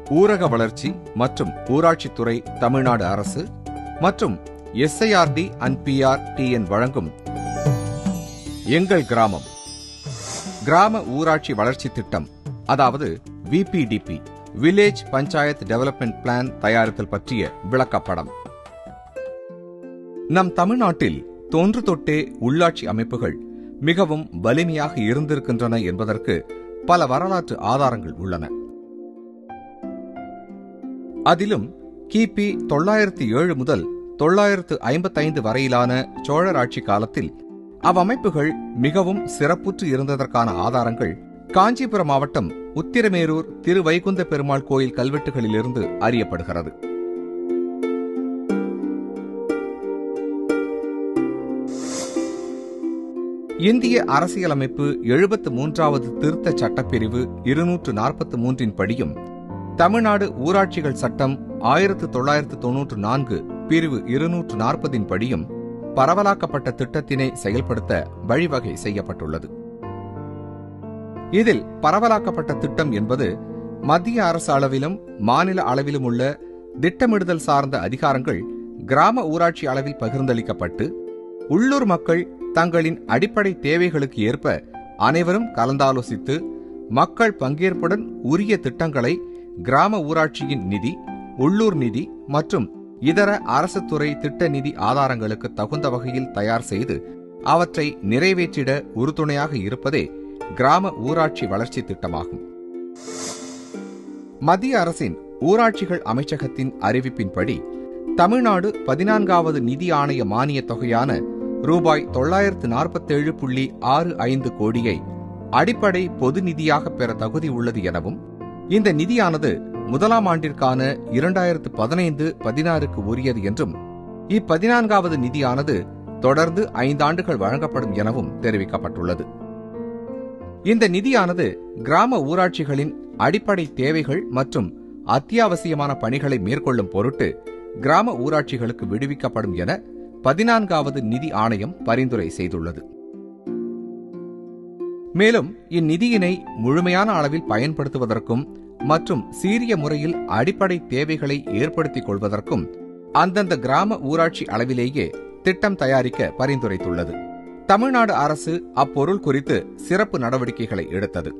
ஊரக வளர்ச்சி மற்றும் ஊராட்சித்துறை தமிழ்நாடு அரசு மற்றும் எஸ்ஐஆர்டி அண்ட் பிஆர் டிஎன் வழங்கும் எங்கள் கிராமம் கிராம ஊராட்சி வளர்ச்சி திட்டம் அதாவது VPDP village panchayat development plan தயாரித்தல் பற்றிய விளக்கப்படம் நம் தமிழ்நாட்டில் தொன்று தொட்டே உள்ளாட்சி அமைப்புகள் மிகவும் வலிமையாக இருந்திருக்கின்றன என்பதற்கு பல வரலாற்று ஆதாரங்கள் உள்ளன அதிலும் கிபி தொள்ளாயிரத்தி ஏழு முதல் தொள்ளாயிரத்து ஐம்பத்தைந்து வரையிலான சோழர் ஆட்சி காலத்தில் அவ்வமைப்புகள் மிகவும் சிறப்புற்று இருந்ததற்கான ஆதாரங்கள் காஞ்சிபுரம் மாவட்டம் உத்திரமேரூர் திருவைகுந்த பெருமாள் கோயில் கல்வெட்டுகளிலிருந்து அறியப்படுகிறது இந்திய அரசியலமைப்பு எழுபத்து மூன்றாவது திருத்த சட்டப்பிரிவு இருநூற்று நாற்பத்தி மூன்றின் படியும் தமிழ்நாடு ஊராட்சிகள் சட்டம் ஆயிரத்து தொள்ளாயிரத்து தொன்னூற்று நான்கு பிரிவு இருநூற்று நாற்பதின் படியும் பரவலாக்கப்பட்ட திட்டத்தினை செயல்படுத்த வழிவகை செய்யப்பட்டுள்ளது இதில் பரவலாக்கப்பட்ட திட்டம் என்பது மத்திய அரசு அளவிலும் மாநில அளவிலும் உள்ள திட்டமிடுதல் சார்ந்த அதிகாரங்கள் கிராம ஊராட்சி அளவில் பகிர்ந்தளிக்கப்பட்டு உள்ளூர் மக்கள் தங்களின் அடிப்படை தேவைகளுக்கு ஏற்ப அனைவரும் கலந்தாலோசித்து மக்கள் பங்கேற்புடன் உரிய திட்டங்களை கிராம ஊராட்சியின் நிதி உள்ளூர் நிதி மற்றும் இதர அரசு துறை திட்ட நிதி ஆதாரங்களுக்கு தகுந்த வகையில் தயார் செய்து அவற்றை நிறைவேற்றிட உறுதுணையாக இருப்பதே கிராம ஊராட்சி வளர்ச்சி திட்டமாகும் மத்திய அரசின் ஊராட்சிகள் அமைச்சகத்தின் அறிவிப்பின்படி தமிழ்நாடு பதினான்காவது நிதி ஆணைய மானிய தொகையான ரூபாய் தொள்ளாயிரத்து நாற்பத்தேழு புள்ளி ஆறு ஐந்து கோடியை அடிப்படை பொது நிதியாக பெற தகுதி உள்ளது எனவும் இந்த நிதியானது முதலாம் ஆண்டிற்கான இரண்டாயிரத்து பதினைந்து பதினாறுக்கு உரியது என்றும் இப்பதினான்காவது நிதியானது தொடர்ந்து ஐந்தாண்டுகள் வழங்கப்படும் எனவும் தெரிவிக்கப்பட்டுள்ளது இந்த நிதியானது கிராம ஊராட்சிகளின் அடிப்படை தேவைகள் மற்றும் அத்தியாவசியமான பணிகளை மேற்கொள்ளும் பொருட்டு கிராம ஊராட்சிகளுக்கு விடுவிக்கப்படும் என பதினான்காவது நிதி ஆணையம் பரிந்துரை செய்துள்ளது மேலும் இந்நிதியினை முழுமையான அளவில் பயன்படுத்துவதற்கும் மற்றும் சீரிய முறையில் அடிப்படை தேவைகளை ஏற்படுத்திக் கொள்வதற்கும் அந்தந்த கிராம ஊராட்சி அளவிலேயே திட்டம் தயாரிக்க பரிந்துரைத்துள்ளது தமிழ்நாடு அரசு அப்பொருள் குறித்து சிறப்பு நடவடிக்கைகளை எடுத்தது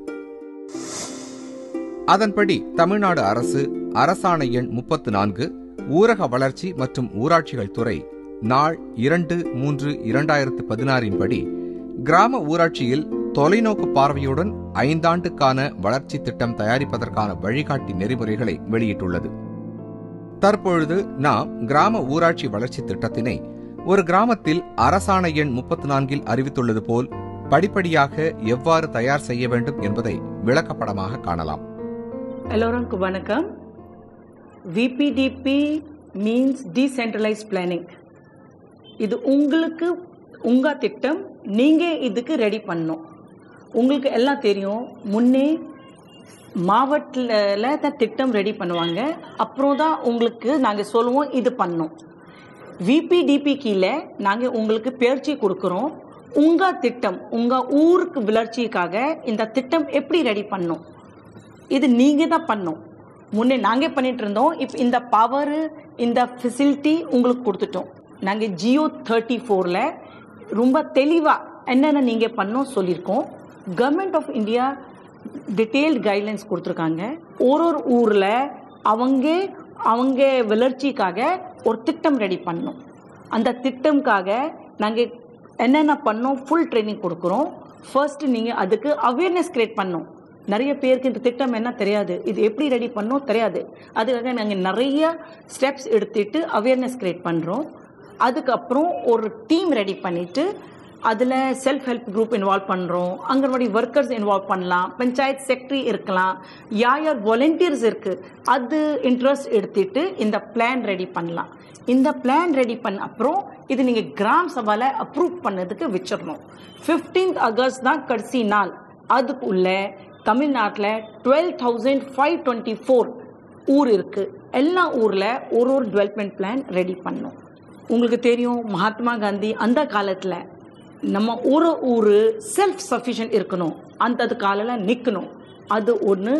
அதன்படி தமிழ்நாடு அரசு அரசாணை எண் முப்பத்து நான்கு ஊரக வளர்ச்சி மற்றும் ஊராட்சிகள் துறை நாள் இரண்டு மூன்று இரண்டாயிரத்து பதினாறின் படி கிராம ஊராட்சியில் தொலைநோக்கு பார்வையுடன் ஐந்தாண்டுக்கான வளர்ச்சி திட்டம் தயாரிப்பதற்கான வழிகாட்டி நெறிமுறைகளை வெளியிட்டுள்ளது தற்பொழுது நாம் கிராம ஊராட்சி வளர்ச்சி திட்டத்தினை ஒரு கிராமத்தில் அரசாணை எண் முப்பத்தி நான்கில் அறிவித்துள்ளது போல் படிப்படியாக எவ்வாறு தயார் செய்ய வேண்டும் என்பதை விளக்கப்படமாக காணலாம் எல்லோருக்கும் வணக்கம் விபிடிபி மீன்ஸ் டீசென்ட்ரலைஸ் பிளானிங் இது உங்களுக்கு உங்க திட்டம் நீங்க இதுக்கு ரெடி பண்ணணும் உங்களுக்கு எல்லாம் தெரியும் முன்னே மாவட்டத்தில் தான் திட்டம் ரெடி பண்ணுவாங்க அப்புறம் தான் உங்களுக்கு நாங்கள் சொல்லுவோம் இது பண்ணோம் விபிடிபி கீழே நாங்கள் உங்களுக்கு பயிற்சி கொடுக்குறோம் உங்கள் திட்டம் உங்கள் ஊருக்கு வளர்ச்சிக்காக இந்த திட்டம் எப்படி ரெடி பண்ணணும் இது நீங்கள் தான் பண்ணோம் முன்னே நாங்கள் பண்ணிட்டு இருந்தோம் இப்போ இந்த பவர் இந்த ஃபெசிலிட்டி உங்களுக்கு கொடுத்துட்டோம் நாங்கள் ஜியோ தேர்ட்டி ஃபோரில் ரொம்ப தெளிவாக என்னென்ன நீங்கள் பண்ணோம் சொல்லியிருக்கோம் government of India detailed guidelines கொடுத்துருக்காங்க ஒரு ஒரு ஊரில் அவங்க அவங்க வளர்ச்சிக்காக ஒரு திட்டம் ரெடி பண்ணோம் அந்த திட்டம்காக நாங்கள் என்னென்ன பண்ணோம் ஃபுல் ட்ரைனிங் கொடுக்குறோம் ஃபர்ஸ்ட் நீங்கள் அதுக்கு அவேர்னஸ் கிரியேட் பண்ணோம் நிறைய பேருக்கு இந்த திட்டம் என்ன தெரியாது இது எப்படி ரெடி பண்ணோம் தெரியாது அதுக்காக நாங்கள் நிறைய ஸ்டெப்ஸ் எடுத்துட்டு அவேர்னஸ் கிரியேட் பண்ணுறோம் அதுக்கப்புறம் ஒரு டீம் ரெடி பண்ணிட்டு அதில் செல்ஃப் ஹெல்ப் குரூப் இன்வால்வ் பண்ணுறோம் அங்கன்வாடி ஒர்க்கர்ஸ் இன்வால்வ் பண்ணலாம் பஞ்சாயத்து செக்ரட்டரி இருக்கலாம் யார் யார் வாலண்டியர்ஸ் இருக்குது அது இன்ட்ரெஸ்ட் எடுத்துட்டு இந்த பிளான் ரெடி பண்ணலாம் இந்த பிளான் ரெடி பண்ண அப்புறம் இது நீங்கள் கிராம் சபாவில் அப்ரூவ் பண்ணதுக்கு வச்சிடணும் ஃபிஃப்டீன்த் ஆகஸ்ட் தான் கடைசி நாள் அதுக்குள்ள தமிழ்நாட்டில் twelve thousand five twenty four ஊர் இருக்குது எல்லா ஊரில் ஒரு ஒரு டெவலப்மெண்ட் பிளான் ரெடி பண்ணோம் உங்களுக்கு தெரியும் மகாத்மா காந்தி அந்த காலத்தில் நம்ம ஒரு ஊர் செல்ஃப் சஃபிஷியன்ட் இருக்கணும் அந்த காலில் நிற்கணும் அது ஒன்று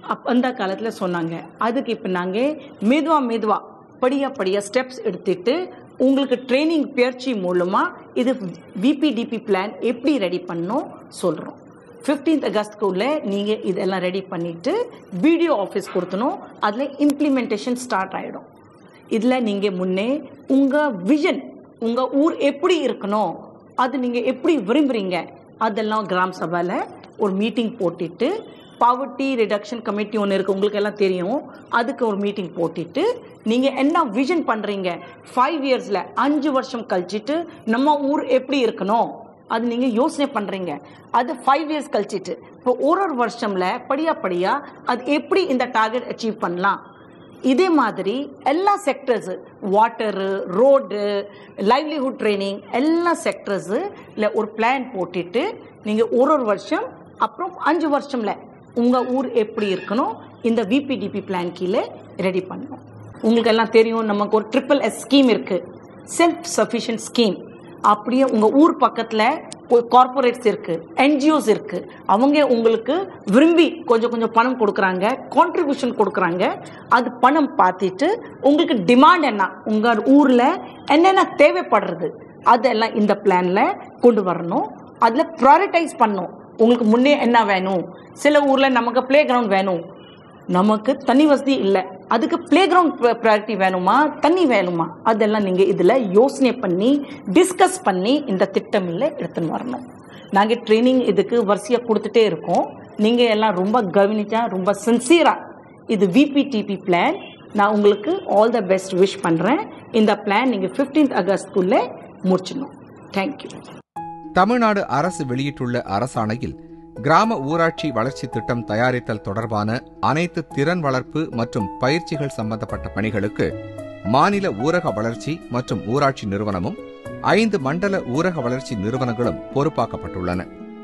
அப் அந்த காலத்தில் சொன்னாங்க அதுக்கு இப்போ நாங்கள் மெதுவா மெதுவா படியா படியா ஸ்டெப்ஸ் எடுத்துட்டு உங்களுக்கு ட்ரைனிங் பயிற்சி மூலமாக இது விபிடிபி பிளான் எப்படி ரெடி பண்ணணும் சொல்கிறோம் 15th அகஸ்ட்குள்ள நீங்கள் இதெல்லாம் ரெடி பண்ணிவிட்டு வீடியோ ஆஃபீஸ் கொடுத்தணும் அதில் இம்ப்ளிமெண்டேஷன் ஸ்டார்ட் ஆகிடும் இதில் நீங்கள் முன்னே உங்கள் விஷன் உங்கள் ஊர் எப்படி இருக்கணும் அது நீங்கள் எப்படி விரும்புகிறீங்க அதெல்லாம் கிராம சபையில் ஒரு மீட்டிங் போட்டுட்டு பாவர்ட்டி ரிடக்ஷன் கமிட்டி ஒன்று இருக்குது உங்களுக்கு எல்லாம் தெரியும் அதுக்கு ஒரு மீட்டிங் போட்டுட்டு நீங்கள் என்ன விஷன் பண்ணுறீங்க ஃபைவ் இயர்ஸில் அஞ்சு வருஷம் கழிச்சிட்டு நம்ம ஊர் எப்படி இருக்கணும் அது நீங்கள் யோசனை பண்ணுறீங்க அது ஃபைவ் இயர்ஸ் கழிச்சிட்டு இப்போ ஒரு ஒரு வருஷம்ல படியா படியா அது எப்படி இந்த டார்கெட் அச்சீவ் பண்ணலாம் இதே மாதிரி எல்லா sectors water road livelihood training எல்லா செக்டர்ஸு இல்லை ஒரு பிளான் போட்டுட்டு நீங்கள் ஒரு ஒரு வருஷம் அப்புறம் அஞ்சு வருஷம்ல உங்கள் ஊர் எப்படி இருக்கணும் இந்த விபிடிபி பிளான் கீழே ரெடி பண்ணணும் உங்களுக்கு எல்லாம் தெரியும் நமக்கு ஒரு ட்ரிபிள் எஸ் ஸ்கீம் இருக்குது செல்ஃப் சஃபிஷியன்ட் ஸ்கீம் அப்படியே உங்கள் ஊர் பக்கத்தில் கார்பரேட்ஸ் இருக்குது என்ஜிஓஸ் இருக்குது அவங்க உங்களுக்கு விரும்பி கொஞ்சம் கொஞ்சம் பணம் கொடுக்குறாங்க கான்ட்ரிபியூஷன் கொடுக்குறாங்க அது பணம் பார்த்துட்டு உங்களுக்கு டிமாண்ட் என்ன உங்கள் ஊரில் என்னென்ன தேவைப்படுறது அதெல்லாம் இந்த பிளானில் கொண்டு வரணும் அதில் ப்ராரிட்டைஸ் பண்ணணும் உங்களுக்கு முன்னே என்ன வேணும் சில ஊரில் நமக்கு ப்ளே கிரவுண்ட் வேணும் நமக்கு தண்ணி வசதி இல்லை அதுக்கு பிளே கிரவுண்ட் ப்ரையாரிட்டி வேணுமா தண்ணி வேணுமா அதெல்லாம் நீங்கள் இதில் யோசனை பண்ணி டிஸ்கஸ் பண்ணி இந்த திட்டமில்ல எடுத்துன்னு வரணும் நாங்கள் ட்ரைனிங் இதுக்கு வரிசையாக கொடுத்துட்டே இருக்கோம் நீங்கள் எல்லாம் ரொம்ப கவனிச்சா ரொம்ப சின்சியராக இது விபிடிபி பிளான் நான் உங்களுக்கு ஆல் த பெஸ்ட் விஷ் பண்ணுறேன் இந்த பிளான் நீங்கள் 15th அகஸ்ட்குள்ளே முடிச்சிடணும் தேங்க்யூ தமிழ்நாடு அரசு வெளியிட்டுள்ள அரசாணையில் கிராம ஊராட்சி வளர்ச்சி திட்டம் தயாரித்தல் தொடர்பான அனைத்து திறன் வளர்ப்பு மற்றும் பயிற்சிகள் சம்பந்தப்பட்ட பணிகளுக்கு மாநில ஊரக வளர்ச்சி மற்றும் ஊராட்சி நிறுவனமும் ஐந்து மண்டல ஊரக வளர்ச்சி நிறுவனங்களும் பொறுப்பாக்கப்பட்டுள்ளன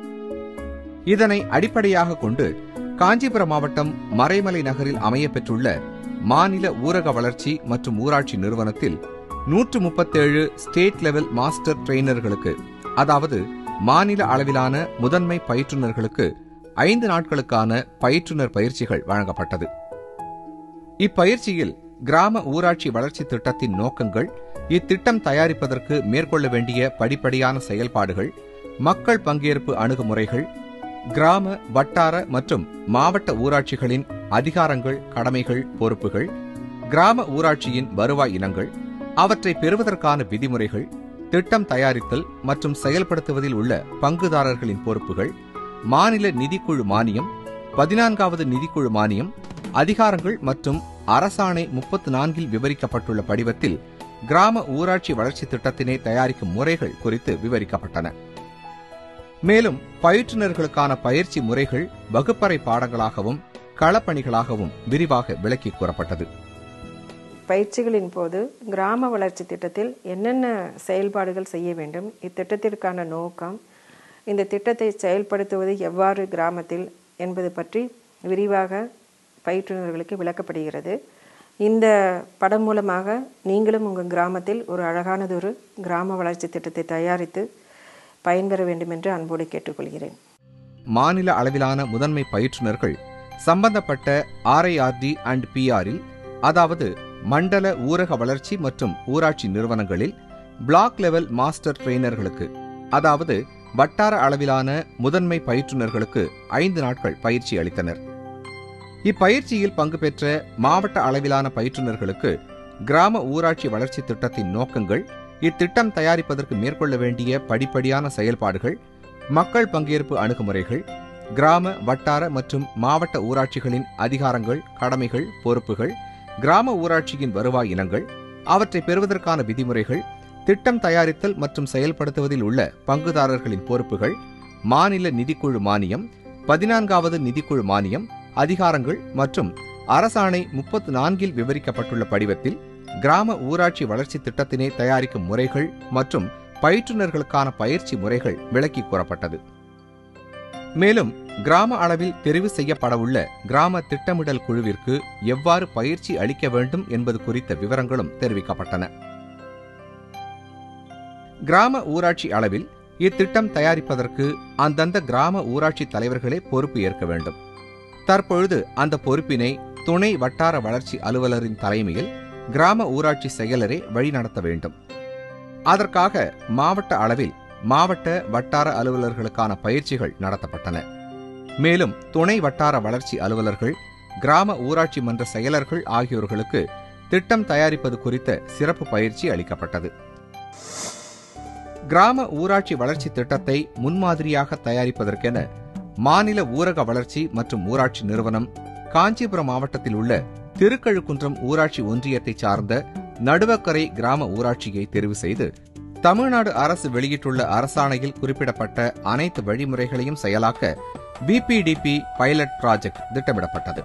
இதனை அடிப்படையாக கொண்டு காஞ்சிபுரம் மாவட்டம் மறைமலை நகரில் அமையப்பெற்றுள்ள மாநில ஊரக வளர்ச்சி மற்றும் ஊராட்சி நிறுவனத்தில் நூற்று முப்பத்தேழு ஸ்டேட் லெவல் மாஸ்டர் ட்ரெய்னர்களுக்கு அதாவது மாநில அளவிலான முதன்மை பயிற்றுனர்களுக்கு ஐந்து நாட்களுக்கான பயிற்றுனர் பயிற்சிகள் வழங்கப்பட்டது இப்பயிற்சியில் கிராம ஊராட்சி வளர்ச்சி திட்டத்தின் நோக்கங்கள் இத்திட்டம் தயாரிப்பதற்கு மேற்கொள்ள வேண்டிய படிப்படியான செயல்பாடுகள் மக்கள் பங்கேற்பு அணுகுமுறைகள் கிராம வட்டார மற்றும் மாவட்ட ஊராட்சிகளின் அதிகாரங்கள் கடமைகள் பொறுப்புகள் கிராம ஊராட்சியின் வருவாய் இனங்கள் அவற்றை பெறுவதற்கான விதிமுறைகள் திட்டம் தயாரித்தல் மற்றும் செயல்படுத்துவதில் உள்ள பங்குதாரர்களின் பொறுப்புகள் மாநில நிதிக்குழு மானியம் பதினான்காவது நிதிக்குழு மானியம் அதிகாரங்கள் மற்றும் அரசாணை முப்பத்து நான்கில் விவரிக்கப்பட்டுள்ள படிவத்தில் கிராம ஊராட்சி வளர்ச்சி திட்டத்தினை தயாரிக்கும் முறைகள் குறித்து விவரிக்கப்பட்டன மேலும் பயிற்றுனர்களுக்கான பயிற்சி முறைகள் வகுப்பறை பாடங்களாகவும் களப்பணிகளாகவும் விரிவாக விளக்கி கூறப்பட்டது பயிற்சிகளின் போது கிராம வளர்ச்சி திட்டத்தில் என்னென்ன செயல்பாடுகள் செய்ய வேண்டும் இத்திட்டத்திற்கான நோக்கம் இந்த திட்டத்தை செயல்படுத்துவது எவ்வாறு கிராமத்தில் என்பது பற்றி விரிவாக பயிற்றுனர்களுக்கு விளக்கப்படுகிறது இந்த படம் மூலமாக நீங்களும் உங்கள் கிராமத்தில் ஒரு அழகானதொரு கிராம வளர்ச்சி திட்டத்தை தயாரித்து பயன்பெற வேண்டும் என்று அன்போடு கேட்டுக்கொள்கிறேன் மாநில அளவிலான முதன்மை பயிற்றுனர்கள் சம்பந்தப்பட்ட ஆர்ஐஆர்டி அண்ட் பிஆரில் அதாவது மண்டல ஊரக வளர்ச்சி மற்றும் ஊராட்சி நிறுவனங்களில் பிளாக் லெவல் மாஸ்டர் ட்ரெய்னர்களுக்கு அதாவது வட்டார அளவிலான முதன்மை பயிற்றுனர்களுக்கு ஐந்து நாட்கள் பயிற்சி அளித்தனர் இப்பயிற்சியில் பங்கு பெற்ற மாவட்ட அளவிலான பயிற்றுனர்களுக்கு கிராம ஊராட்சி வளர்ச்சி திட்டத்தின் நோக்கங்கள் இத்திட்டம் தயாரிப்பதற்கு மேற்கொள்ள வேண்டிய படிப்படியான செயல்பாடுகள் மக்கள் பங்கேற்பு அணுகுமுறைகள் கிராம வட்டார மற்றும் மாவட்ட ஊராட்சிகளின் அதிகாரங்கள் கடமைகள் பொறுப்புகள் கிராம ஊராட்சியின் வருவாய் இனங்கள் அவற்றை பெறுவதற்கான விதிமுறைகள் திட்டம் தயாரித்தல் மற்றும் செயல்படுத்துவதில் உள்ள பங்குதாரர்களின் பொறுப்புகள் மாநில நிதிக்குழு மானியம் பதினான்காவது நிதிக்குழு மானியம் அதிகாரங்கள் மற்றும் அரசாணை முப்பத்து நான்கில் விவரிக்கப்பட்டுள்ள படிவத்தில் கிராம ஊராட்சி வளர்ச்சி திட்டத்தினை தயாரிக்கும் முறைகள் மற்றும் பயிற்றுனர்களுக்கான பயிற்சி முறைகள் விளக்கி கூறப்பட்டது மேலும் கிராம அளவில் தெரிவு செய்யப்படவுள்ள கிராம திட்டமிடல் குழுவிற்கு எவ்வாறு பயிற்சி அளிக்க வேண்டும் என்பது குறித்த விவரங்களும் தெரிவிக்கப்பட்டன கிராம ஊராட்சி அளவில் இத்திட்டம் தயாரிப்பதற்கு அந்தந்த கிராம ஊராட்சி தலைவர்களே பொறுப்பு ஏற்க வேண்டும் தற்பொழுது அந்த பொறுப்பினை துணை வட்டார வளர்ச்சி அலுவலரின் தலைமையில் கிராம ஊராட்சி செயலரே வழிநடத்த வேண்டும் அதற்காக மாவட்ட அளவில் மாவட்ட வட்டார அலுவலர்களுக்கான பயிற்சிகள் நடத்தப்பட்டன மேலும் துணை வட்டார வளர்ச்சி அலுவலர்கள் கிராம ஊராட்சி மன்ற செயலர்கள் ஆகியோர்களுக்கு திட்டம் தயாரிப்பது குறித்த சிறப்பு பயிற்சி அளிக்கப்பட்டது கிராம ஊராட்சி வளர்ச்சி திட்டத்தை முன்மாதிரியாக தயாரிப்பதற்கென மாநில ஊரக வளர்ச்சி மற்றும் ஊராட்சி நிறுவனம் காஞ்சிபுரம் மாவட்டத்தில் உள்ள திருக்கழுக்குன்றம் ஊராட்சி ஒன்றியத்தை சார்ந்த நடுவக்கரை கிராம ஊராட்சியை தெரிவு செய்து தமிழ்நாடு அரசு வெளியிட்டுள்ள அரசாணையில் குறிப்பிடப்பட்ட அனைத்து வழிமுறைகளையும் செயலாக்க பிபிடிபி பைலட் ப்ராஜெக்ட் திட்டமிடப்பட்டது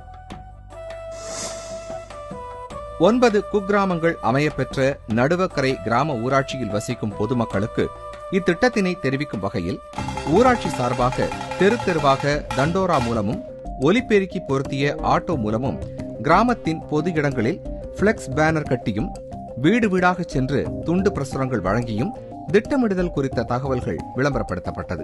ஒன்பது குக்கிராமங்கள் அமையப்பெற்ற நடுவக்கரை கிராம ஊராட்சியில் வசிக்கும் பொதுமக்களுக்கு இத்திட்டத்தினை தெரிவிக்கும் வகையில் ஊராட்சி சார்பாக தெரு தெருவாக தண்டோரா மூலமும் ஒலிபெருக்கி பொருத்திய ஆட்டோ மூலமும் கிராமத்தின் பொது இடங்களில் பிளெக்ஸ் பேனர் கட்டியும் வீடு வீடாக சென்று துண்டு பிரசுரங்கள் வழங்கியும் திட்டமிடுதல் குறித்த தகவல்கள் விளம்பரப்படுத்தப்பட்டது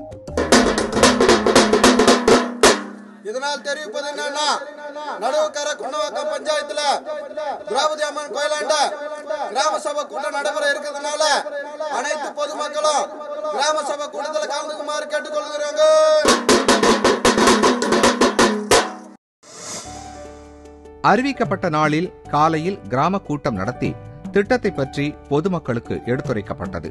இதனால் தெரிவிப்பது என்னன்னா நடுவுக்கர குன்னவாக்கம் பஞ்சாயத்துல திரௌபதி அம்மன் கோயிலாண்ட கிராம சபை கூட்டம் நடைபெற இருக்கிறதுனால அனைத்து பொதுமக்களும் கிராம சபை கூட்டத்தில் கலந்துக்குமாறு கேட்டுக்கொள்கிறாங்க அறிவிக்கப்பட்ட நாளில் காலையில் கிராம கூட்டம் நடத்தி திட்டத்தை பற்றி பொதுமக்களுக்கு எடுத்துரைக்கப்பட்டது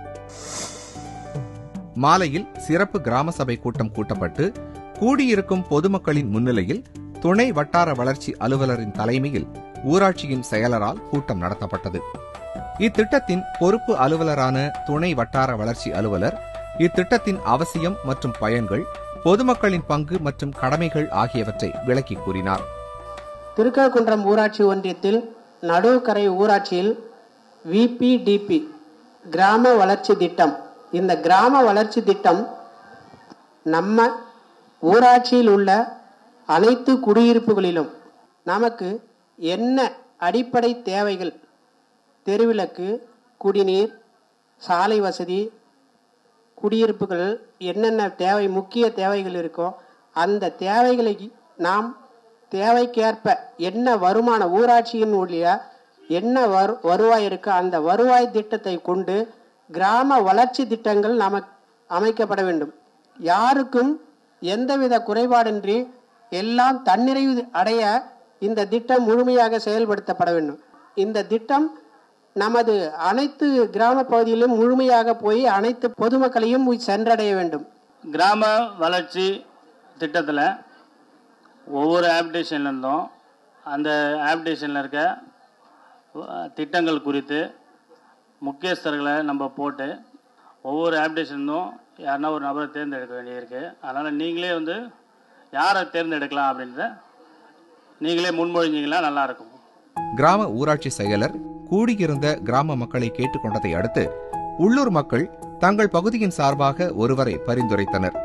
மாலையில் சிறப்பு கிராம சபை கூட்டம் கூட்டப்பட்டு கூடியிருக்கும் பொதுமக்களின் முன்னிலையில் துணை வட்டார வளர்ச்சி அலுவலரின் தலைமையில் ஊராட்சியின் செயலரால் கூட்டம் நடத்தப்பட்டது இத்திட்டத்தின் பொறுப்பு அலுவலரான துணை வட்டார வளர்ச்சி அலுவலர் இத்திட்டத்தின் அவசியம் மற்றும் பயன்கள் பொதுமக்களின் பங்கு மற்றும் கடமைகள் ஆகியவற்றை விளக்கி கூறினார் திருக்கழுக்குன்றம் ஊராட்சி ஒன்றியத்தில் நடுவுக்கரை ஊராட்சியில் விபிடிபி கிராம வளர்ச்சி திட்டம் இந்த கிராம வளர்ச்சி திட்டம் நம்ம ஊராட்சியில் உள்ள அனைத்து குடியிருப்புகளிலும் நமக்கு என்ன அடிப்படை தேவைகள் தெருவிளக்கு குடிநீர் சாலை வசதி குடியிருப்புகள் என்னென்ன தேவை முக்கிய தேவைகள் இருக்கோ அந்த தேவைகளை நாம் தேவைக்கேற்ப என்ன வருமான ஊராட்சியின் உடைய என்ன வரு வருவாய் இருக்கோ அந்த வருவாய் திட்டத்தை கொண்டு கிராம வளர்ச்சி திட்டங்கள் நம அமைக்கப்பட வேண்டும் யாருக்கும் எந்தவித குறைபாடின்றி எல்லாம் தன்னிறைவு அடைய இந்த திட்டம் முழுமையாக செயல்படுத்தப்பட வேண்டும் இந்த திட்டம் நமது அனைத்து கிராம பகுதியிலும் முழுமையாக போய் அனைத்து பொதுமக்களையும் சென்றடைய வேண்டும் கிராம வளர்ச்சி திட்டத்தில் ஒவ்வொரு ஆப்டேஷன்லேருந்தும் அந்த ஆப்டேஷனில் இருக்க அஹ், திட்டங்கள் குறித்து முக்கியஸ்தர்களை நம்ம போட்டு ஒவ்வொரு ஆப்டேஷன்லும் யாருன்னா ஒரு நபரை தேர்ந்தெடுக்க வேண்டியிருக்கு அதனால் நீங்களே வந்து யாரை தேர்ந்தெடுக்கலாம் அப்படின்றத நீங்களே முன்மொழிஞ்சிங்கன்னா நல்லாயிருக்கும் கிராம ஊராட்சி செயலர் கூடியிருந்த கிராம மக்களை கேட்டுக்கொண்டதை அடுத்து உள்ளூர் மக்கள் தங்கள் பகுதியின் சார்பாக ஒருவரை பரிந்துரைத்தனர்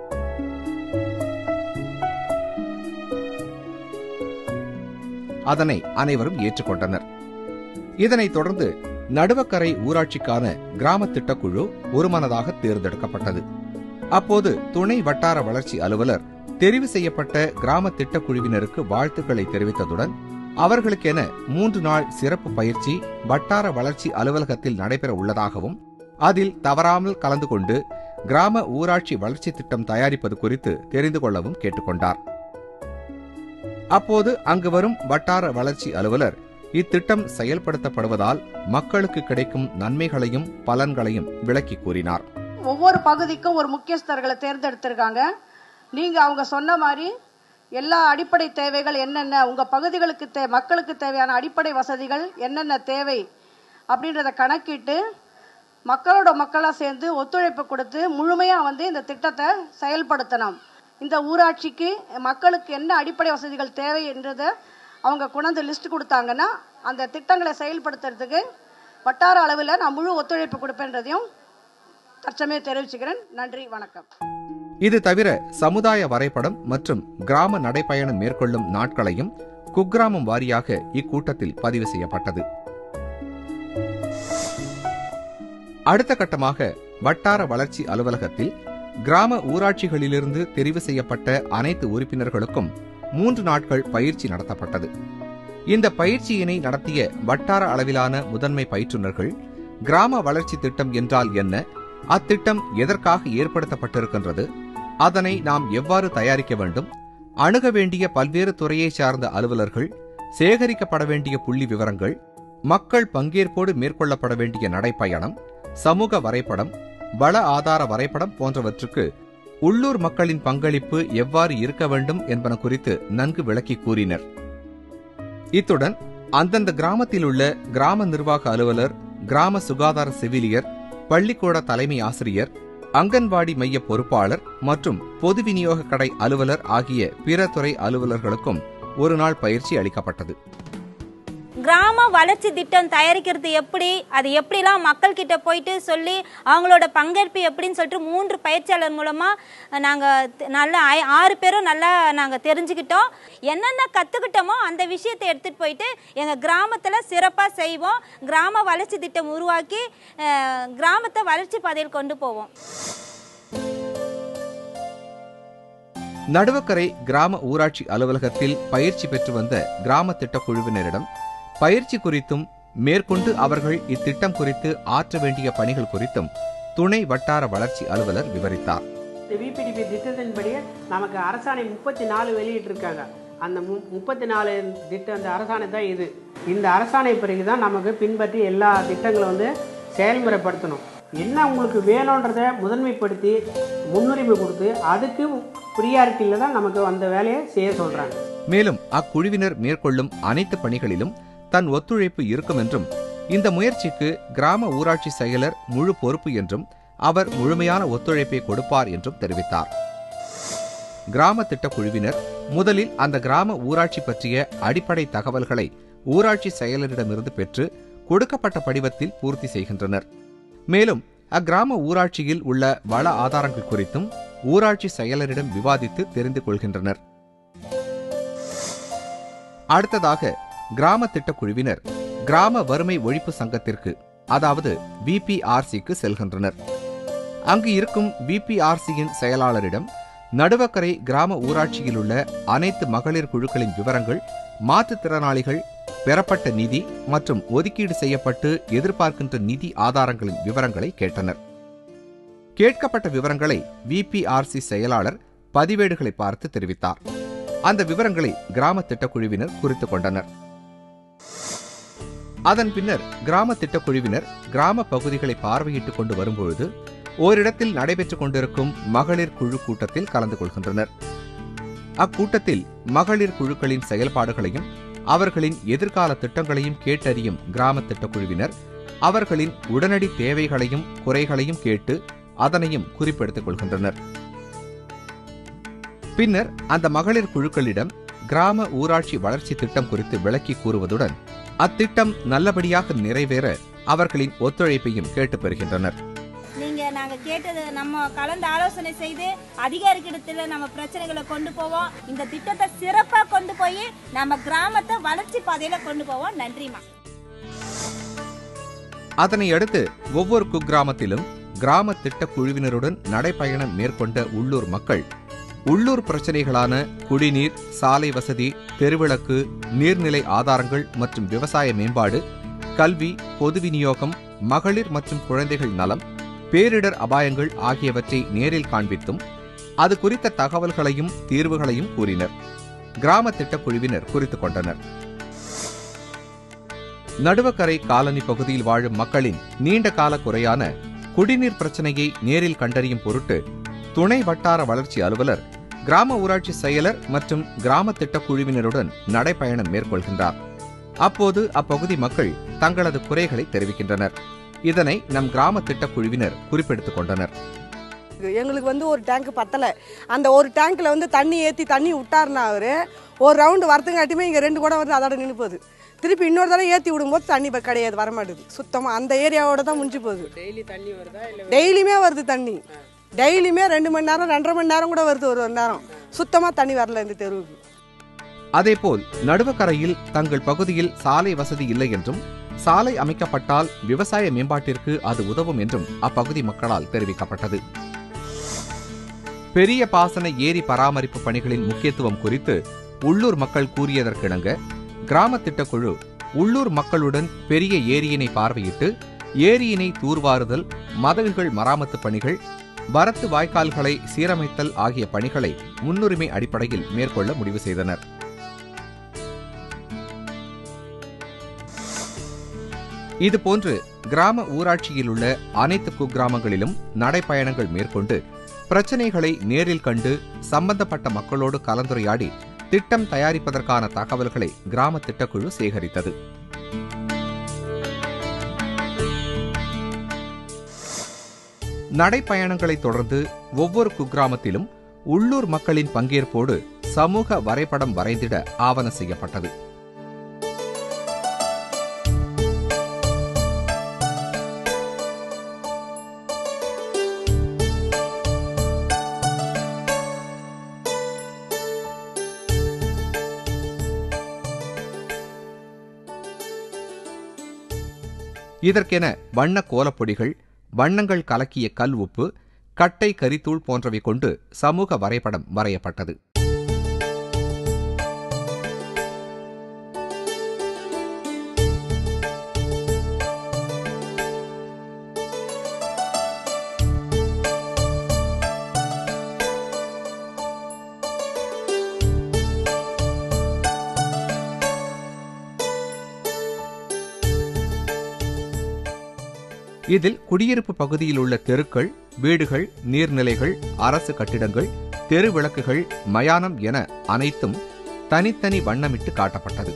அதனை அனைவரும் ஏற்றுக்கொண்டனர் இதனைத் தொடர்ந்து நடுவக்கரை ஊராட்சிக்கான கிராம திட்டக்குழு ஒருமனதாக தேர்ந்தெடுக்கப்பட்டது அப்போது துணை வட்டார வளர்ச்சி அலுவலர் தெரிவு செய்யப்பட்ட கிராம திட்டக்குழுவினருக்கு வாழ்த்துக்களை தெரிவித்ததுடன் அவர்களுக்கென மூன்று நாள் சிறப்பு பயிற்சி வட்டார வளர்ச்சி அலுவலகத்தில் நடைபெற உள்ளதாகவும் அதில் தவறாமல் கலந்து கொண்டு கிராம ஊராட்சி வளர்ச்சி திட்டம் தயாரிப்பது குறித்து தெரிந்து கொள்ளவும் கேட்டுக்கொண்டார் அப்போது அங்கு வரும் வட்டார வளர்ச்சி அலுவலர் இத்திட்டம் செயல்படுத்தப்படுவதால் மக்களுக்கு கிடைக்கும் நன்மைகளையும் பலன்களையும் விளக்கி கூறினார் ஒவ்வொரு பகுதிக்கும் ஒரு முக்கியஸ்தர்களை தேர்ந்தெடுத்திருக்காங்க நீங்க அவங்க சொன்ன மாதிரி எல்லா அடிப்படை தேவைகள் என்னென்ன உங்க பகுதிகளுக்கு தே மக்களுக்கு தேவையான அடிப்படை வசதிகள் என்னென்ன தேவை அப்படின்றத கணக்கிட்டு மக்களோட மக்களா சேர்ந்து ஒத்துழைப்பு கொடுத்து முழுமையா வந்து இந்த திட்டத்தை செயல்படுத்தணும் இந்த ஊராட்சிக்கு மக்களுக்கு என்ன அடிப்படை வசதிகள் தேவை என்றதை அவங்க கொண்டாந்து லிஸ்ட் கொடுத்தாங்கன்னா அந்த திட்டங்களை செயல்படுத்துறதுக்கு வட்டார அளவில் நான் முழு ஒத்துழைப்பு கொடுப்பேன்றதையும் தற்சமயம் தெரிவிச்சுக்கிறேன் நன்றி வணக்கம் இது தவிர சமுதாய வரைபடம் மற்றும் கிராம நடைப்பயணம் மேற்கொள்ளும் நாட்களையும் குக்கிராமம் வாரியாக இக்கூட்டத்தில் பதிவு செய்யப்பட்டது அடுத்த கட்டமாக வட்டார வளர்ச்சி அலுவலகத்தில் கிராம ஊராட்சிகளிலிருந்து தெரிவு செய்யப்பட்ட அனைத்து உறுப்பினர்களுக்கும் மூன்று நாட்கள் பயிற்சி நடத்தப்பட்டது இந்த பயிற்சியினை நடத்திய வட்டார அளவிலான முதன்மை பயிற்றுனர்கள் கிராம வளர்ச்சி திட்டம் என்றால் என்ன அத்திட்டம் எதற்காக ஏற்படுத்தப்பட்டிருக்கின்றது அதனை நாம் எவ்வாறு தயாரிக்க வேண்டும் அணுக வேண்டிய பல்வேறு துறையை சார்ந்த அலுவலர்கள் சேகரிக்கப்பட வேண்டிய புள்ளி விவரங்கள் மக்கள் பங்கேற்போடு மேற்கொள்ளப்பட வேண்டிய நடைப்பயணம் சமூக வரைபடம் வள ஆதார வரைபடம் போன்றவற்றுக்கு உள்ளூர் மக்களின் பங்களிப்பு எவ்வாறு இருக்க வேண்டும் என்பன குறித்து நன்கு விளக்கி கூறினர் இத்துடன் அந்தந்த கிராமத்தில் உள்ள கிராம நிர்வாக அலுவலர் கிராம சுகாதார செவிலியர் பள்ளிக்கூட தலைமை ஆசிரியர் அங்கன்வாடி மைய பொறுப்பாளர் மற்றும் பொது விநியோக கடை அலுவலர் ஆகிய பிற துறை அலுவலர்களுக்கும் ஒரு நாள் பயிற்சி அளிக்கப்பட்டது கிராம வளர்ச்சி திட்டம் தயாரிக்கிறது எப்படி அது எப்படிலாம் மக்கள் கிட்ட போயிட்டு சொல்லி அவங்களோட பங்கேற்பு எப்படின்னு சொல்லிட்டு மூன்று பயிற்சியாளர் மூலமாக நாங்கள் நல்ல ஐ- ஆறு பேரும் நல்லா நாங்கள் தெரிஞ்சுக்கிட்டோம் என்னென்ன கற்றுக்கிட்டோமோ அந்த விஷயத்தை எடுத்துகிட்டு போயிட்டு எங்கள் கிராமத்தில் சிறப்பாக செய்வோம் கிராம வளர்ச்சி திட்டம் உருவாக்கி அஹ், கிராமத்தை வளர்ச்சி பாதையில் கொண்டு போவோம் நடுவக்கரை கிராம ஊராட்சி அலுவலகத்தில் பயிற்சி பெற்று வந்த கிராம திட்ட குழுவினரிடம் பயிற்சி குறித்தும் மேற்கொண்டு அவர்கள் இத்திட்டம் குறித்து ஆற்ற வேண்டிய பணிகள் குறித்தும் துணை வட்டார வளர்ச்சி அலுவலர் விவரித்தார் இந்த விபிடிபி திட்டத்தின்படி நமக்கு அரசாணை முப்பத்தி நாலு வெளியிட்டிருக்காங்க அந்த மு முப்பத்தி நாலு திட்டம் அந்த அரசாணை தான் இது இந்த அரசாணை பிறகு தான் நமக்கு பின்பற்றி எல்லா திட்டங்களும் வந்து செயல்முறைப்படுத்தணும் என்ன உங்களுக்கு வேணுன்றத முதன்மைப்படுத்தி முன்னுரிமை கொடுத்து அதுக்கு ப்ரியாரிட்டியில் தான் நமக்கு அந்த வேலையை செய்ய சொல்கிறாங்க மேலும் அக்குழுவினர் மேற்கொள்ளும் அனைத்து பணிகளிலும் தன் ஒத்துழைப்பு இருக்கும் என்றும் இந்த முயற்சிக்கு கிராம ஊராட்சி செயலர் முழு பொறுப்பு என்றும் அவர் முழுமையான ஒத்துழைப்பை கொடுப்பார் என்றும் தெரிவித்தார் கிராம திட்ட குழுவினர் முதலில் அந்த கிராம ஊராட்சி பற்றிய அடிப்படை தகவல்களை ஊராட்சி செயலரிடமிருந்து பெற்று கொடுக்கப்பட்ட படிவத்தில் பூர்த்தி செய்கின்றனர் மேலும் அக்கிராம ஊராட்சியில் உள்ள வள ஆதாரங்கள் குறித்தும் ஊராட்சி செயலரிடம் விவாதித்து தெரிந்து கொள்கின்றனர் அடுத்ததாக கிராம திட்ட குழுவினர் கிராம வறுமை ஒழிப்பு சங்கத்திற்கு அதாவது விபிஆர்சிக்கு செல்கின்றனர் அங்கு இருக்கும் விபிஆர்சியின் செயலாளரிடம் நடுவக்கரை கிராம ஊராட்சியில் உள்ள அனைத்து மகளிர் குழுக்களின் விவரங்கள் மாற்றுத்திறனாளிகள் பெறப்பட்ட நிதி மற்றும் ஒதுக்கீடு செய்யப்பட்டு எதிர்பார்க்கின்ற நிதி ஆதாரங்களின் விவரங்களை கேட்டனர் கேட்கப்பட்ட விவரங்களை விபிஆர்சி செயலாளர் பதிவேடுகளை பார்த்து தெரிவித்தார் அந்த விவரங்களை கிராம திட்டக்குழுவினர் குறித்துக் கொண்டனர் அதன் பின்னர் கிராம திட்டக்குழுவினர் கிராம பகுதிகளை பார்வையிட்டுக் கொண்டு வரும்பொழுது ஓரிடத்தில் நடைபெற்றுக் கொண்டிருக்கும் மகளிர் குழு கூட்டத்தில் கலந்து கொள்கின்றனர் அக்கூட்டத்தில் மகளிர் குழுக்களின் செயல்பாடுகளையும் அவர்களின் எதிர்கால திட்டங்களையும் கேட்டறியும் கிராம திட்டக்குழுவினர் அவர்களின் உடனடி தேவைகளையும் குறைகளையும் கேட்டு அதனையும் குறிப்பெடுத்துக் கொள்கின்றனர் பின்னர் அந்த மகளிர் குழுக்களிடம் கிராம ஊராட்சி வளர்ச்சி திட்டம் குறித்து விளக்கி கூறுவதுடன் அத்திட்டம் நல்லபடியாக நிறைவேற அவர்களின் ஒத்துழைப்பையும் கேட்டுப் பெறுகின்றனர் நீங்க நாங்க கேட்டது நம்ம கலந்து ஆலோசனை செய்து அதிகாரிகளிடத்துல நம்ம பிரச்சனைகளை கொண்டு போவோம் இந்த திட்டத்தை சிறப்பா கொண்டு போய் நம்ம கிராமத்தை வளர்ச்சி பாதையில கொண்டு போவோம் நன்றிமா அதனை அடுத்து ஒவ்வொரு குக்கிராமத்திலும் கிராம திட்ட குழுவினருடன் நடைப்பயணம் மேற்கொண்ட உள்ளூர் மக்கள் உள்ளூர் பிரச்சனைகளான குடிநீர் சாலை வசதி தெருவிளக்கு நீர்நிலை ஆதாரங்கள் மற்றும் விவசாய மேம்பாடு கல்வி பொது விநியோகம் மகளிர் மற்றும் குழந்தைகள் நலம் பேரிடர் அபாயங்கள் ஆகியவற்றை நேரில் காண்பித்தும் அது குறித்த தகவல்களையும் தீர்வுகளையும் கூறினர் கிராம திட்ட குழுவினர் குறித்துக் கொண்டனர் நடுவக்கரை காலனி பகுதியில் வாழும் மக்களின் நீண்ட கால குறையான குடிநீர் பிரச்சனையை நேரில் கண்டறியும் பொருட்டு துணை வட்டார வளர்ச்சி அலுவலர் கிராம ஊராட்சி செயலர் மற்றும் கிராம திட்ட குழுவினருடன் நடைப்பயணம் மேற்கொள்கின்றார் அப்போது அப்பகுதி மக்கள் தங்களது குறைகளை தெரிவிக்கின்றனர் இதனை நம் கிராம திட்ட குழுவினர் குறிப்பெடுத்துக் கொண்டனர் எங்களுக்கு வந்து ஒரு டேங்க் பத்தலை அந்த ஒரு டேங்க்கில் வந்து தண்ணி ஏற்றி தண்ணி விட்டாருனா அவர் ஒரு ரவுண்டு வரத்துங்காட்டியுமே இங்கே ரெண்டு கூட வந்து அதோட நின்று போகுது திருப்பி இன்னொரு தடவை ஏற்றி விடும்போது தண்ணி இப்போ கிடையாது வரமாட்டுது சுத்தமாக அந்த ஏரியாவோட தான் முடிஞ்சு போகுது டெய்லி தண்ணி வருதா இல்லை டெய்லியுமே வருது தண்ணி டெய்லியுமே ரெண்டு மணி நேரம் ரெண்டரை மணி நேரம் கூட வருது ஒரு மணி நேரம் சுத்தமாக தண்ணி வரல இந்த தெருவுக்கு அதேபோல் நடுவக்கரையில் தங்கள் பகுதியில் சாலை வசதி இல்லை என்றும் சாலை அமைக்கப்பட்டால் விவசாய மேம்பாட்டிற்கு அது உதவும் என்றும் அப்பகுதி மக்களால் தெரிவிக்கப்பட்டது பெரிய பாசன ஏரி பராமரிப்பு பணிகளின் முக்கியத்துவம் குறித்து உள்ளூர் மக்கள் கூறியதற்கிணங்க கிராம திட்டக்குழு உள்ளூர் மக்களுடன் பெரிய ஏரியினை பார்வையிட்டு ஏரியினை தூர்வாறுதல் மதகுகள் மராமத்து பணிகள் வரத்து வாய்க்கால்களை சீரமைத்தல் ஆகிய பணிகளை முன்னுரிமை அடிப்படையில் மேற்கொள்ள முடிவு செய்தனர் இதுபோன்று கிராம ஊராட்சியில் உள்ள அனைத்து குக்கிராமங்களிலும் நடைப்பயணங்கள் மேற்கொண்டு பிரச்சனைகளை நேரில் கண்டு சம்பந்தப்பட்ட மக்களோடு கலந்துரையாடி திட்டம் தயாரிப்பதற்கான தகவல்களை கிராம திட்டக்குழு சேகரித்தது நடைப்பயணங்களைத் தொடர்ந்து ஒவ்வொரு குக்கிராமத்திலும் உள்ளூர் மக்களின் பங்கேற்போடு சமூக வரைபடம் வரைந்திட ஆவண செய்யப்பட்டது இதற்கென வண்ண கோலப்பொடிகள் வண்ணங்கள் கலக்கிய கல் உப்பு கட்டை கரித்தூள் போன்றவை கொண்டு சமூக வரைபடம் வரையப்பட்டது இதில் குடியிருப்பு பகுதியில் உள்ள தெருக்கள் வீடுகள் நீர்நிலைகள் அரசு கட்டிடங்கள் தெரு விளக்குகள் மயானம் என அனைத்தும் தனித்தனி வண்ணமிட்டு காட்டப்பட்டது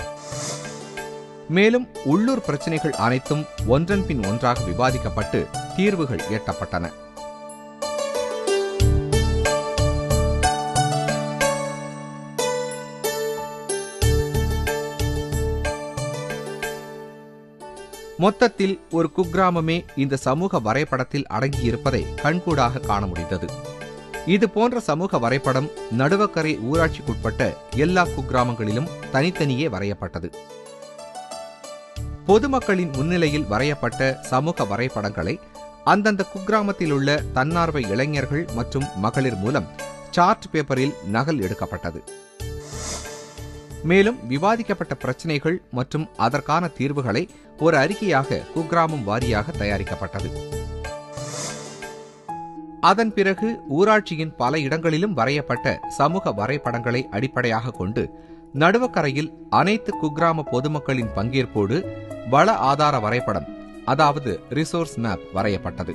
மேலும் உள்ளூர் பிரச்சனைகள் அனைத்தும் ஒன்றன் பின் ஒன்றாக விவாதிக்கப்பட்டு தீர்வுகள் எட்டப்பட்டன மொத்தத்தில் ஒரு குக்கிராமமே இந்த சமூக வரைபடத்தில் அடங்கியிருப்பதை கண்கூடாக காண முடிந்தது இது போன்ற சமூக வரைபடம் நடுவக்கரை ஊராட்சிக்குட்பட்ட எல்லா குக்கிராமங்களிலும் தனித்தனியே வரையப்பட்டது பொதுமக்களின் முன்னிலையில் வரையப்பட்ட சமூக வரைபடங்களை அந்தந்த குக்கிராமத்தில் உள்ள தன்னார்வ இளைஞர்கள் மற்றும் மகளிர் மூலம் சார்ட் பேப்பரில் நகல் எடுக்கப்பட்டது மேலும் விவாதிக்கப்பட்ட பிரச்சனைகள் மற்றும் அதற்கான தீர்வுகளை ஒரு அறிக்கையாக குக்கிராமம் வாரியாக தயாரிக்கப்பட்டது அதன் பிறகு ஊராட்சியின் பல இடங்களிலும் வரையப்பட்ட சமூக வரைபடங்களை அடிப்படையாக கொண்டு நடுவக்கரையில் அனைத்து குக்கிராம பொதுமக்களின் பங்கேற்போடு வள ஆதார வரைபடம் அதாவது ரிசோர்ஸ் மேப் வரையப்பட்டது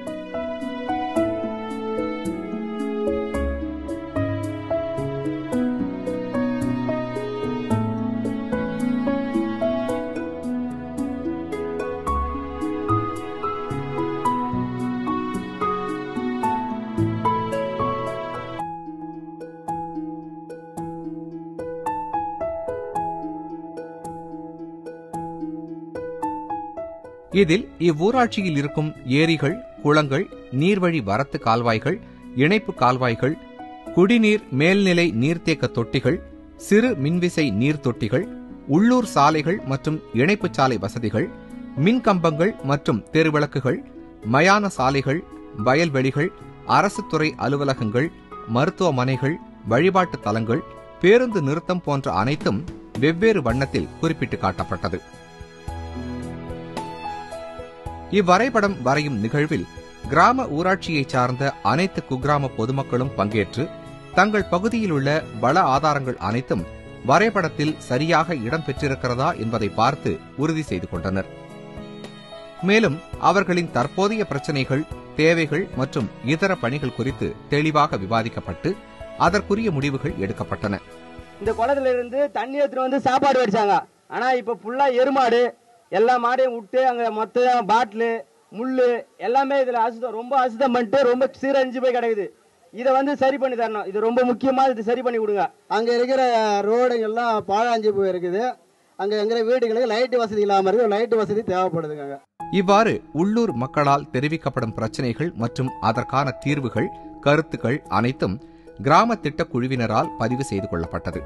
இதில் இவ்வூராட்சியில் இருக்கும் ஏரிகள் குளங்கள் நீர்வழி வரத்து கால்வாய்கள் இணைப்பு கால்வாய்கள் குடிநீர் மேல்நிலை நீர்த்தேக்க தொட்டிகள் சிறு மின்விசை நீர் தொட்டிகள் உள்ளூர் சாலைகள் மற்றும் இணைப்புச் சாலை வசதிகள் மின்கம்பங்கள் மற்றும் தெருவிளக்குகள் மயான சாலைகள் வயல்வெளிகள் அரசு துறை அலுவலகங்கள் மருத்துவமனைகள் வழிபாட்டு தலங்கள் பேருந்து நிறுத்தம் போன்ற அனைத்தும் வெவ்வேறு வண்ணத்தில் குறிப்பிட்டு காட்டப்பட்டது இவ்வரைபடம் வரையும் நிகழ்வில் கிராம ஊராட்சியைச் சார்ந்த அனைத்து குக்கிராம பொதுமக்களும் பங்கேற்று தங்கள் பகுதியில் உள்ள வள ஆதாரங்கள் அனைத்தும் வரைபடத்தில் சரியாக இடம் பெற்றிருக்கிறதா என்பதை பார்த்து உறுதி செய்து கொண்டனர் மேலும் அவர்களின் தற்போதைய பிரச்சனைகள் தேவைகள் மற்றும் இதர பணிகள் குறித்து தெளிவாக விவாதிக்கப்பட்டு அதற்குரிய முடிவுகள் எடுக்கப்பட்டன இந்த குளத்துல இருந்து தண்ணி எடுத்துட்டு வந்து சாப்பாடு வடிச்சாங்க ஆனா இப்ப ஃபுல்லா எருமாடு எல்லா மாடையும் விட்டு அங்க மொத்தம் பாட்டிலு முள்ளு எல்லாமே இதுல அசுத்தம் ரொம்ப அசுத்தம் பண்ணிட்டு ரொம்ப சீரழிஞ்சு போய் கிடக்குது இதை வந்து சரி பண்ணி தரணும் இது ரொம்ப முக்கியமா இது சரி பண்ணி கொடுங்க அங்க இருக்கிற ரோடுங்கெல்லாம் பாழாஞ்சு போயிருக்குது அங்க இருக்கிற வீடுகளுக்கு லைட் வசதி இல்லாம இருக்கு லைட் வசதி தேவைப்படுதுங்க அங்க. இவ்வாறு உள்ளூர் மக்களால் தெரிவிக்கப்படும் பிரச்சனைகள் மற்றும் அதற்கான தீர்வுகள் கருத்துக்கள் அனைத்தும் கிராம திட்ட குழுவினரால் பதிவு செய்து கொள்ளப்பட்டது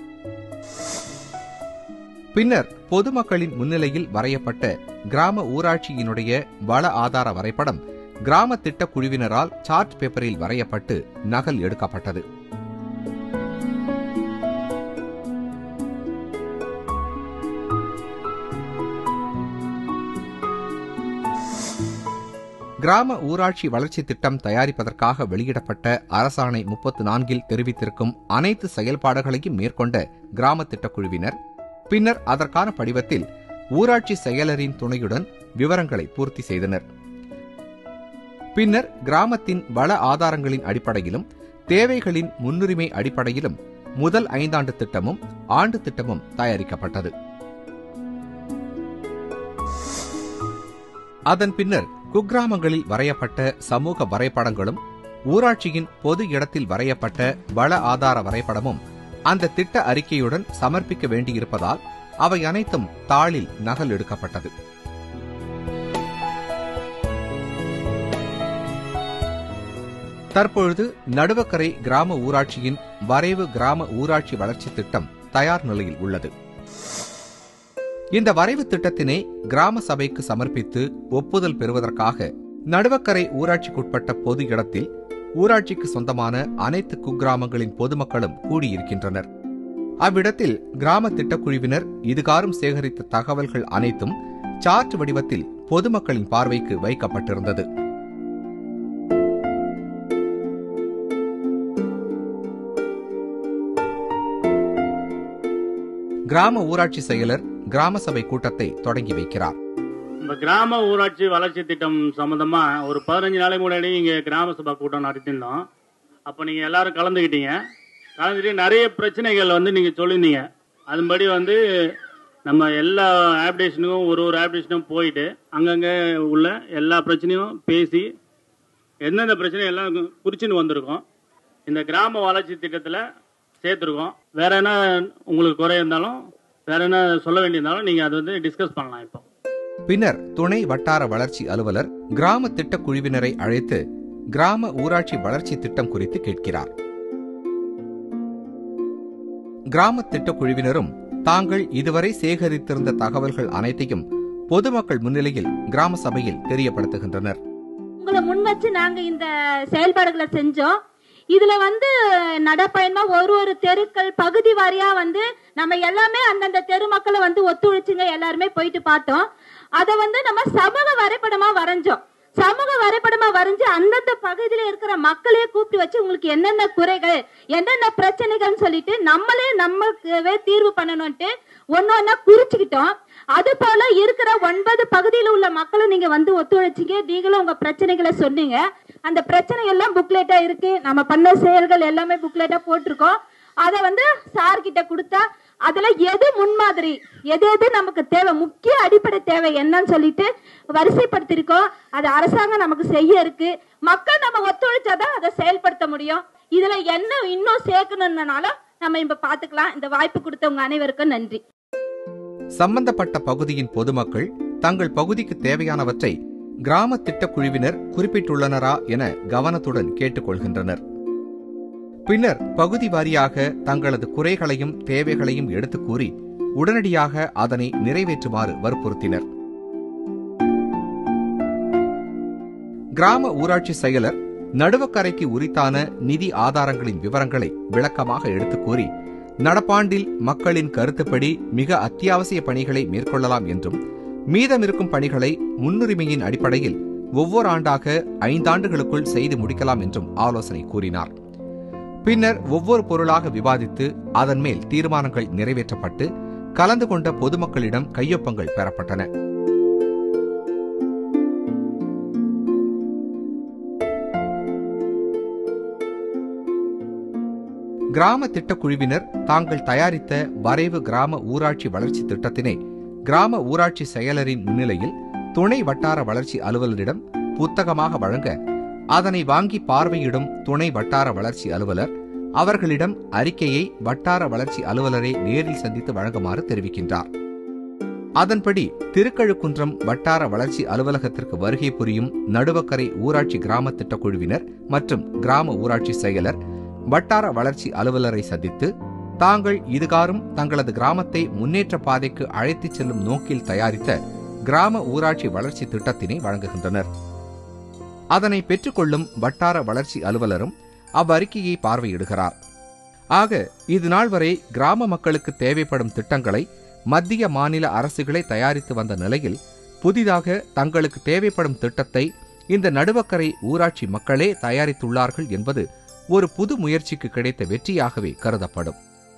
பின்னர் பொதுமக்களின் முன்னிலையில் வரையப்பட்ட கிராம ஊராட்சியினுடைய வள ஆதார வரைபடம் கிராம திட்ட குழுவினரால் சார்ட் பேப்பரில் வரையப்பட்டு நகல் எடுக்கப்பட்டது கிராம ஊராட்சி வளர்ச்சி திட்டம் தயாரிப்பதற்காக வெளியிடப்பட்ட அரசாணை முப்பத்து நான்கில் தெரிவித்திருக்கும் அனைத்து செயல்பாடுகளையும் மேற்கொண்ட கிராம திட்டக்குழுவினர் பின்னர் அதற்கான படிவத்தில் ஊராட்சி செயலரின் துணையுடன் விவரங்களை பூர்த்தி செய்தனர் பின்னர் கிராமத்தின் வள ஆதாரங்களின் அடிப்படையிலும் தேவைகளின் முன்னுரிமை அடிப்படையிலும் முதல் ஐந்தாண்டு திட்டமும் ஆண்டு திட்டமும் தயாரிக்கப்பட்டது அதன் பின்னர் குக்கிராமங்களில் வரையப்பட்ட சமூக வரைபடங்களும் ஊராட்சியின் பொது இடத்தில் வரையப்பட்ட வள ஆதார வரைபடமும் அந்த திட்ட அறிக்கையுடன் சமர்ப்பிக்க வேண்டியிருப்பதால் அவை அனைத்தும் தாளில் நகல் எடுக்கப்பட்டது தற்பொழுது நடுவக்கரை கிராம ஊராட்சியின் வரைவு கிராம ஊராட்சி வளர்ச்சி திட்டம் தயார் நிலையில் உள்ளது இந்த வரைவு திட்டத்தினை கிராம சபைக்கு சமர்ப்பித்து ஒப்புதல் பெறுவதற்காக நடுவக்கரை ஊராட்சிக்குட்பட்ட பொது இடத்தில் ஊராட்சிக்கு சொந்தமான அனைத்து குக்கிராமங்களின் பொதுமக்களும் கூடியிருக்கின்றனர் அவ்விடத்தில் கிராம திட்டக்குழுவினர் இதுகாரும் சேகரித்த தகவல்கள் அனைத்தும் சார்ட் வடிவத்தில் பொதுமக்களின் பார்வைக்கு வைக்கப்பட்டிருந்தது கிராம ஊராட்சி செயலர் கிராம சபை கூட்டத்தை தொடங்கி வைக்கிறார் இந்த கிராம ஊராட்சி வளர்ச்சி திட்டம் சம்பந்தமா ஒரு பதினஞ்சு நாளைக்கு முன்னாடி இங்க கிராம சபா கூட்டம் நடத்தியிருந்தோம் அப்போ நீங்க எல்லாரும் கலந்துக்கிட்டீங்க கலந்துட்டு நிறைய பிரச்சனைகள் வந்து நீங்க சொல்லியிருந்தீங்க அதுபடி வந்து நம்ம எல்லா ஆப்டேஷனுக்கும் ஒரு ஒரு ஆப்டேஷனும் போயிட்டு அங்கங்கே உள்ள எல்லா பிரச்சனையும் பேசி எந்தெந்த பிரச்சனை எல்லாம் குறிச்சுன்னு வந்திருக்கோம் இந்த கிராம வளர்ச்சி திட்டத்தில் சேர்த்துருக்கோம் வேற என்ன உங்களுக்கு குறை இருந்தாலும் வேற என்ன சொல்ல வேண்டியிருந்தாலும் நீங்கள் அதை வந்து டிஸ்கஸ் பண்ணலாம் இப்போ பின்னர் துணை வட்டார வளர்ச்சி அலுவலர் கிராம திட்ட குழுவினரை அழைத்து கிராம ஊராட்சி வளர்ச்சி திட்டம் குறித்து கேட்கிறார் கிராம திட்ட குழுவினரும் தாங்கள் இதுவரை சேகரித்திருந்த தகவல்கள் அனைத்தையும் பொதுமக்கள் முன்னிலையில் கிராம சபையில் தெரியப்படுத்துகின்றனர் உங்களை முன் வச்சு நாங்க இந்த செயல்பாடுகளை செஞ்சோம் இதுல வந்து நடப்பயணமா ஒரு ஒரு தெருக்கள் பகுதி வாரியா வந்து நம்ம எல்லாமே அந்தந்த தெரு மக்களை வந்து ஒத்துழைச்சுங்க எல்லாருமே போயிட்டு பார்த்தோம் அதை வந்து நம்ம சமூக வரைபடமா வரைஞ்சோம் சமூக வரைபடமா வரைஞ்சு அந்தந்த பகுதியில இருக்கிற மக்களே கூப்பிட்டு வச்சு உங்களுக்கு என்னென்ன குறைகள் என்னென்ன பிரச்சனைகள்னு சொல்லிட்டு நம்மளே நமக்குவே தீர்வு பண்ணணும்ட்டு ஒன்னு ஒன்னா குறிச்சுக்கிட்டோம் அது போல இருக்கிற ஒன்பது பகுதியில் உள்ள மக்களும் நீங்க வந்து ஒத்துழைச்சிங்க நீங்களும் உங்க பிரச்சனைகளை சொன்னீங்க அந்த பிரச்சனை எல்லாம் புக்லெட்டா இருக்கு நம்ம பண்ண செயல்கள் எல்லாமே புக்லெட்டா போட்டிருக்கோம் அதை வந்து சார் கிட்ட கொடுத்தா அதுல எது முன்மாதிரி எது எது நமக்கு தேவை முக்கிய அடிப்படை தேவை என்னன்னு சொல்லிட்டு வரிசைப்படுத்திருக்கோம் அது அரசாங்கம் நமக்கு செய்ய இருக்கு மக்கள் நம்ம ஒத்துழைச்சாதான் அதை செயல்படுத்த முடியும் இதுல என்ன இன்னும் சேர்க்கணும்னாலும் நம்ம இப்ப பாத்துக்கலாம் இந்த வாய்ப்பு கொடுத்தவங்க அனைவருக்கும் நன்றி சம்பந்தப்பட்ட பகுதியின் பொதுமக்கள் தங்கள் பகுதிக்கு தேவையானவற்றை கிராம திட்ட குழுவினர் குறிப்பிட்டுள்ளனரா என கவனத்துடன் கேட்டுக்கொள்கின்றனர் பின்னர் பகுதி வாரியாக தங்களது குறைகளையும் தேவைகளையும் எடுத்துக் கூறி உடனடியாக அதனை நிறைவேற்றுமாறு வற்புறுத்தினர் கிராம ஊராட்சி செயலர் நடுவக்கரைக்கு உரித்தான நிதி ஆதாரங்களின் விவரங்களை விளக்கமாக எடுத்துக் கூறி நடப்பாண்டில் மக்களின் கருத்துப்படி மிக அத்தியாவசிய பணிகளை மேற்கொள்ளலாம் என்றும் மீதமிருக்கும் பணிகளை முன்னுரிமையின் அடிப்படையில் ஒவ்வொரு ஆண்டாக ஐந்தாண்டுகளுக்குள் செய்து முடிக்கலாம் என்றும் ஆலோசனை கூறினார் பின்னர் ஒவ்வொரு பொருளாக விவாதித்து அதன் மேல் தீர்மானங்கள் நிறைவேற்றப்பட்டு கலந்து கொண்ட பொதுமக்களிடம் கையொப்பங்கள் பெறப்பட்டன கிராம திட்டக் குழுவினர் தாங்கள் தயாரித்த வரைவு கிராம ஊராட்சி வளர்ச்சி திட்டத்தினை கிராம ஊராட்சி செயலரின் முன்னிலையில் துணை வட்டார வளர்ச்சி அலுவலரிடம் புத்தகமாக வழங்க அதனை வாங்கி பார்வையிடும் துணை வட்டார வளர்ச்சி அலுவலர் அவர்களிடம் அறிக்கையை வட்டார வளர்ச்சி அலுவலரை நேரில் சந்தித்து வழங்குமாறு தெரிவிக்கின்றார் அதன்படி திருக்கழுக்குன்றம் வட்டார வளர்ச்சி அலுவலகத்திற்கு வருகை புரியும் நடுவக்கரை ஊராட்சி கிராம திட்டக் குழுவினர் மற்றும் கிராம ஊராட்சி செயலர் வட்டார வளர்ச்சி அலுவலரை சந்தித்து தாங்கள் இதுகாரும் தங்களது கிராமத்தை முன்னேற்ற பாதைக்கு அழைத்துச் செல்லும் நோக்கில் தயாரித்த கிராம ஊராட்சி வளர்ச்சி திட்டத்தினை வழங்குகின்றனர் அதனை பெற்றுக்கொள்ளும் வட்டார வளர்ச்சி அலுவலரும் அவ்வறிக்கையை பார்வையிடுகிறார் ஆக இது நாள் வரை கிராம மக்களுக்கு தேவைப்படும் திட்டங்களை மத்திய மாநில அரசுகளை தயாரித்து வந்த நிலையில் புதிதாக தங்களுக்கு தேவைப்படும் திட்டத்தை இந்த நடுவக்கரை ஊராட்சி மக்களே தயாரித்துள்ளார்கள் என்பது ஒரு புது முயற்சிக்கு கிடைத்த வெற்றியாகவே கருதப்படும்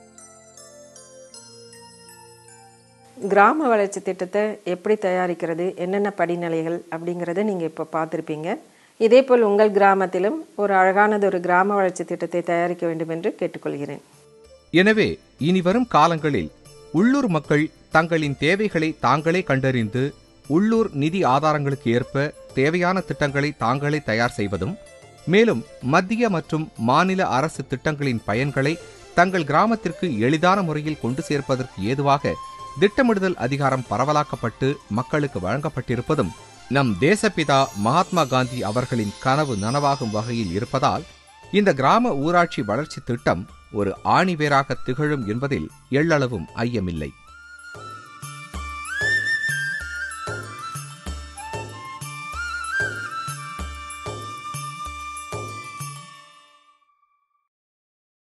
கிராம வளர்ச்சி திட்டத்தை எப்படி தயாரிக்கிறது என்னென்ன படிநிலைகள் அப்படிங்கிறத நீங்கள் இப்போ பார்த்துருப்பீங்க இதேபோல் உங்கள் கிராமத்திலும் ஒரு அழகானது ஒரு கிராம வளர்ச்சி திட்டத்தை தயாரிக்க வேண்டும் என்று கேட்டுக்கொள்கிறேன் எனவே இனி வரும் காலங்களில் உள்ளூர் மக்கள் தங்களின் தேவைகளை தாங்களே கண்டறிந்து உள்ளூர் நிதி ஆதாரங்களுக்கு ஏற்ப தேவையான திட்டங்களை தாங்களே தயார் செய்வதும் மேலும் மத்திய மற்றும் மாநில அரசு திட்டங்களின் பயன்களை தங்கள் கிராமத்திற்கு எளிதான முறையில் கொண்டு சேர்ப்பதற்கு ஏதுவாக திட்டமிடுதல் அதிகாரம் பரவலாக்கப்பட்டு மக்களுக்கு வழங்கப்பட்டிருப்பதும் நம் தேசப்பிதா மகாத்மா காந்தி அவர்களின் கனவு நனவாகும் வகையில் இருப்பதால் இந்த கிராம ஊராட்சி வளர்ச்சி திட்டம் ஒரு ஆணிவேராக திகழும் என்பதில் எள்ளளவும் ஐயமில்லை